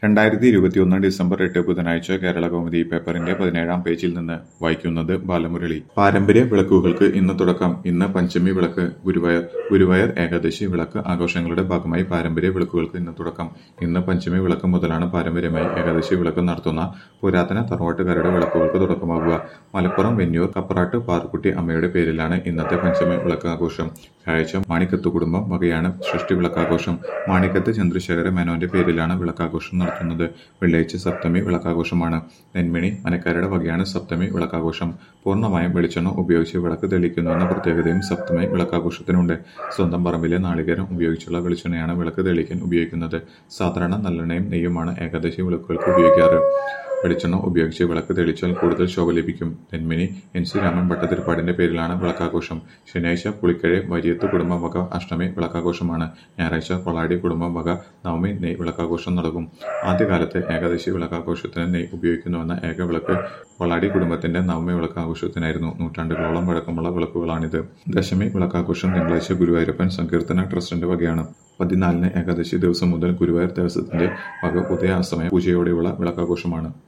രണ്ടായിരത്തി ഇരുപത്തിയൊന്ന് ഡിസംബർ എട്ട് ബുധനാഴ്ച കേരള കൗമുദി പേപ്പറിന്റെ പതിനേഴാം പേജിൽ നിന്ന് വായിക്കുന്നത് ബാലമുരളി പാരമ്പര്യ വിളക്കുകൾക്ക് ഇന്ന് തുടക്കം ഇന്ന് പഞ്ചമി വിളക്ക് ഗുരുവായൂർ ഗുരുവായൂർ ഏകാദശി വിളക്ക് ആഘോഷങ്ങളുടെ ഭാഗമായി പാരമ്പര്യ വിളക്കുകൾക്ക് ഇന്ന് തുടക്കം ഇന്ന് പഞ്ചമി വിളക്ക് മുതലാണ് പാരമ്പര്യമായി ഏകാദശി വിളക്ക് നടത്തുന്ന പുരാതന തറവാട്ടുകാരുടെ വിളക്കുകൾക്ക് തുടക്കമാകുക മലപ്പുറം വെന്നൂർ കപ്പറാട്ട് പാറുക്കുട്ടി അമ്മയുടെ പേരിലാണ് ഇന്നത്തെ പഞ്ചമി വിളക്ക് ആഘോഷം വ്യാഴാഴ്ച മാണിക്കത്ത് കുടുംബം വകയാണ് ഷഷ്ടി വിളക്കാഘോഷം മാണിക്കത്ത് ചന്ദ്രശേഖര മേനോന്റെ പേരിലാണ് വിളക്കാഘോഷം നടത്തുന്നത് വെള്ളിയാഴ്ച സപ്തമി വിളക്കാഘോഷമാണ് നെന്മിണി മനക്കാരുടെ വകയാണ് സപ്തമി വിളക്കാഘോഷം പൂർണ്ണമായും വെളിച്ചെണ്ണ ഉപയോഗിച്ച് വിളക്ക് തെളിയിക്കുന്നുവെന്ന പ്രത്യേകതയും സപ്തമി വിളക്കാഘോഷത്തിനുണ്ട് സ്വന്തം പറമ്പിലെ നാളികേരം ഉപയോഗിച്ചുള്ള വെളിച്ചെണ്ണയാണ് വിളക്ക് തെളിയിക്കാൻ ഉപയോഗിക്കുന്നത് സാധാരണ നല്ലെണ്ണയും നെയ്യുമാണ് ഏകാദശി വിളക്കുകൾക്ക് ഉപയോഗിക്കാറ് വെളിച്ചെണ്ണ ഉപയോഗിച്ച് വിളക്ക് തെളിച്ചാൽ കൂടുതൽ ശോഭ ലഭിക്കും നെന്മിനി എൻ സി രാമൻ ഭട്ടതിരിപ്പാടിന്റെ പേരിലാണ് വിളക്കാഘോഷം ശനിയാഴ്ച പുളിക്കഴെ വരിയത്ത് കുടുംബം വക അഷ്ടമി വിളക്കാഘോഷമാണ് ഞായറാഴ്ച കൊളാടി കുടുംബം വക നവമി നെയ് വിളക്കാഘോഷം നടക്കും ആദ്യകാലത്ത് ഏകാദശി വിളക്കാഘോഷത്തിന് നെയ് ഉപയോഗിക്കുന്നുവെന്ന ഏക വിളക്ക് കൊളാടി കുടുംബത്തിന്റെ നവമി വിളക്കാഘോഷത്തിനായിരുന്നു നൂറ്റാണ്ടുകളോളം പഴക്കമുള്ള വിളക്കുകളാണിത് ദശമി വിളക്കാഘോഷം തിങ്കളാഴ്ച ഗുരുവായൂരപ്പൻ സങ്കീർത്തന ട്രസ്റ്റിന്റെ വകയാണ് പതിനാലിന് ഏകാദശി ദിവസം മുതൽ ഗുരുവായൂർ ദേവസ്വത്തിന്റെ വക ഉദയാസ്തമയ പൂജയോടെയുള്ള വിളക്കാഘോഷമാണ്